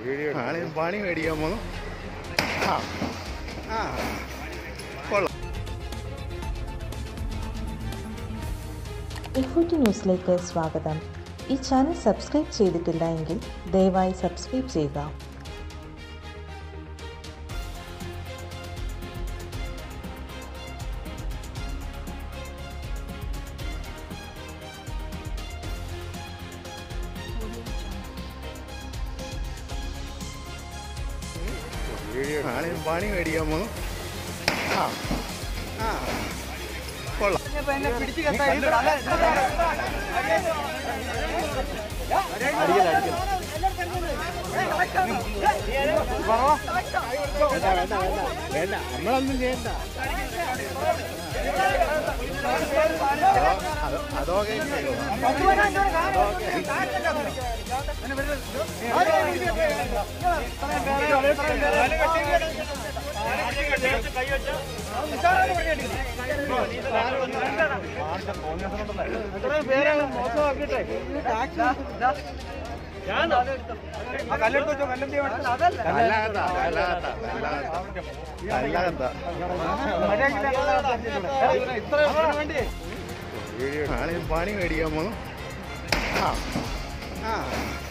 ആണ് പണി മേടിക്കാൻ പോന്നു ആ ആ കൊള്ളാം എഫോർട്ട് ന്യൂസിലേക്ക് സ്വാഗതം ഈ ചാനൽ സബ്സ്ക്രൈബ് ചെയ്തിട്ടില്ല എങ്കിൽ ദയവായി സബ്സ്ക്രൈബ് ചെയ്യുക ആണ് പണി മേടിക്കാൻ പോന്നു ആ ആ കൊള്ളാം വേണ്ട നമ്മളൊന്നും ചെയ്യണ്ട അതോ അതൊക്കെ കല്ലാകത്ത കല്ലാകത്ത കല്ലാകത്ത ആണ് പണി മേടിക്കാൻ പോന്നു ആ ആ